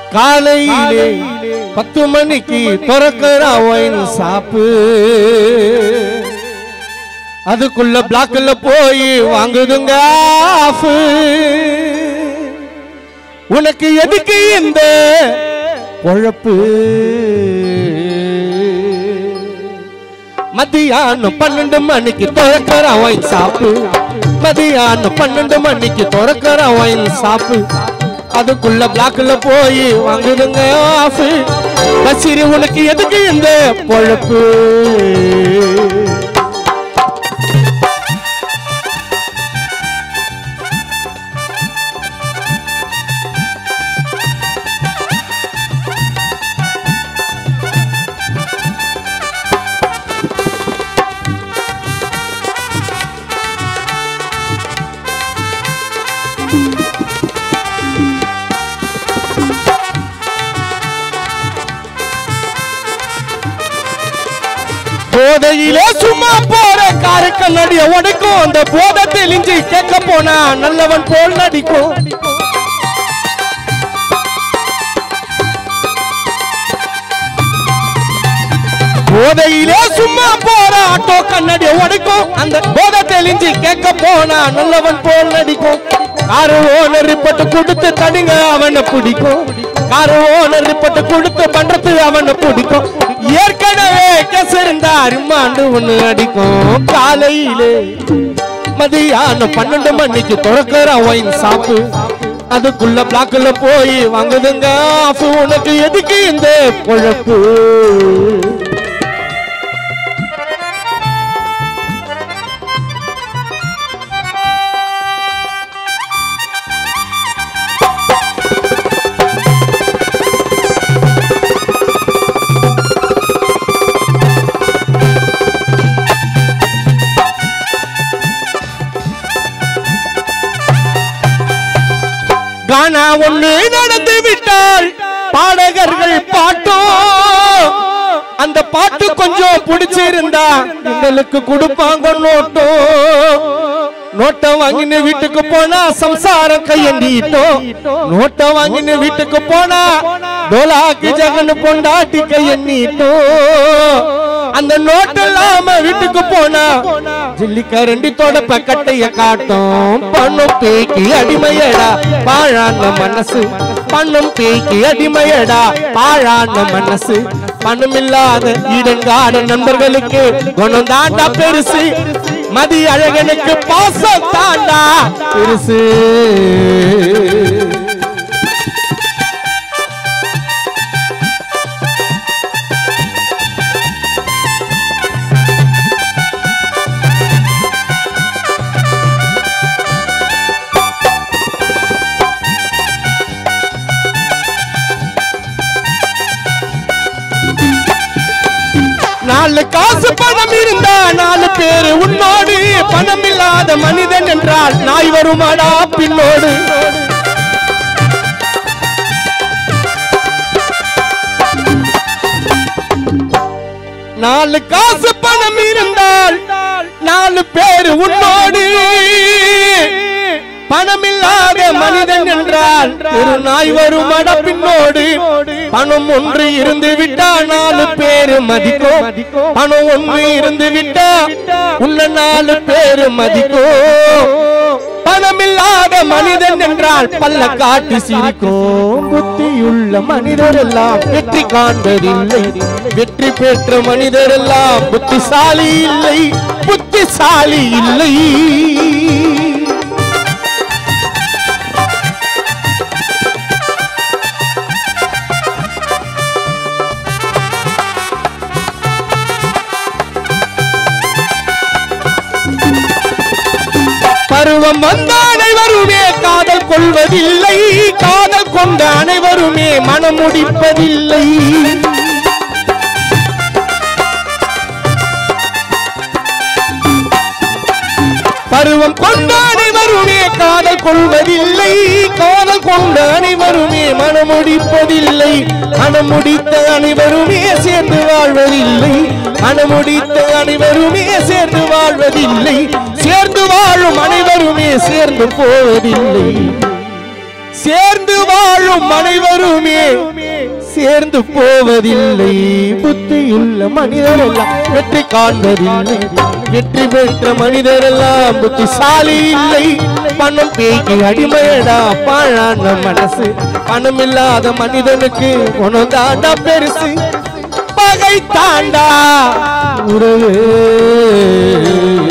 காலையிலே பத்து மணிக்கு திறக்கிற ஒயின் சாப்பு அதுக்குள்ள பிளாக்ல போய் வாங்குதுங்க ஆஃபு உனக்கு எதுக்கு இந்த பொழப்பு மதியானம் பன்னெண்டு மணிக்கு திறக்கிற ஒயின் சாப்பு மதியானம் பன்னெண்டு மணிக்கு திறக்கிற ஒயின் சாப்பு அதுக்குள்ள பிளாக்ல போய் வாங்குதுங்க ஆஃப் கசிரி உனக்கு எதுக்கு இந்த பொழப்பு போதையிலே சும்மா போற காரு கண்ணடிய உடைக்கும் அந்த போதை தெளிஞ்சு கேட்க போனா நல்லவன் போல் நடிக்கும் போதையிலே சும்மா போற ஆட்டோ கண்ணடிய உடைக்கும் அந்த போதை தெளிஞ்சு கேட்க போனா நல்லவன் போல் நடிக்கும் காரு ஓனர் ரிப்போர்ட் கொடுத்து தடுங்க அவனை பிடிக்கும் காரு ஓனர் ரிப்போர்ட் கொடுத்து பண்றது அவனை பிடிக்கும் ஏற்கனவே கேஸ் இருந்தா ரிமாண்டு ஒண்ணு அடிக்கும் காலையிலே மதியானம் பன்னெண்டு மணிக்கு திறக்கிற ஒயின் சாப்பு அதுக்குள்ள பிளாக்ல போய் வாங்குதுங்க ஆஃப் உனக்கு எதுக்கு இந்த பொழப்பு கானா ஒண்ணு நடந்து விட்டால் பாடகர்கள் பாட்டும் அந்த பாட்டு கொஞ்சம் பிடிச்சிருந்தா எங்களுக்கு கொடுப்பாங்க நோட்டும் நோட்டை வாங்கின்னு வீட்டுக்கு போனா சம்சாரம் கையண்டிட்டோம் நோட்டை வாங்கின்னு வீட்டுக்கு போனா டோலாக்கு ஜகன் பொண்டாட்டி கையண்டிட்டோம் அந்த நோட்டு இல்லாம வீட்டுக்கு போனா ஜில்லிக்கரண்டி தொடப்ப கட்டைய காட்டும் பண்ணும் பேக்கி அடிமையடா பாழான மனசு பண்ணும் பேக்கி அடிமையடா பாழான மனசு பணம் இல்லாத இடங்காட நண்பர்களுக்கு குணம் தாண்டா பெருசு மதி அழகனுக்கு பாசம் தாண்டா பெருசு நாலு காசு பணம் இருந்தா நாலு பேரு உன்னோடு பணம் இல்லாத மனிதன் என்றால் நாய் வருமாடா பின்னோடு நாலு காசு பணம் இருந்தால் நாலு பேரு உன்னோடு பணமில்லாத மனிதன் என்றால் ஒரு நாய் வரும் பின்னோடு பணம் ஒன்று இருந்து விட்டா நாலு பேரு மதிக்கும் பணம் ஒன்று இருந்து விட்டா உன்ன நாலு பேரு மதிக்கும் பணமில்லாத மனிதன் என்றால் பல்ல காட்டி சிரிக்கும் புத்தியுள்ள மனிதர் எல்லாம் வெற்றி காண்பதில்லை வெற்றி பெற்ற மனிதர் எல்லாம் புத்திசாலி இல்லை புத்திசாலி இல்லை பருவம் வந்த அனைவருமே காதல் கொள்வதில்லை காதல் கொண்ட அனைவருமே மனம் முடிப்பதில்லை பருவம் கொண்ட அனைவருமே காதல் கொள்வதில்லை காதல் கொண்ட அனைவருமே மனம் முடிப்பதில்லை மனம் முடித்த அனைவருமே சேர்ந்து வாழ்வதில்லை மனம் முடித்த அனைவருமே சேர்ந்து வாழ்வதில்லை சேர்ந்து வாழும் அனைவருமே சேர்ந்து போவதில்லை சேர்ந்து வாழும் அனைவருமே சேர்ந்து போவதில்லை புத்தியுள்ள மனிதர் எல்லாம் வெற்றி காண்பதில்லை வெற்றி பெற்ற மனிதர் எல்லாம் புத்திசாலி இல்லை பணம் பேய்க்கு அடிமையடா பாழான மனசு பணம் இல்லாத மனிதனுக்கு உணவு தாண்டா பெருசு பகை தாண்டா உறவு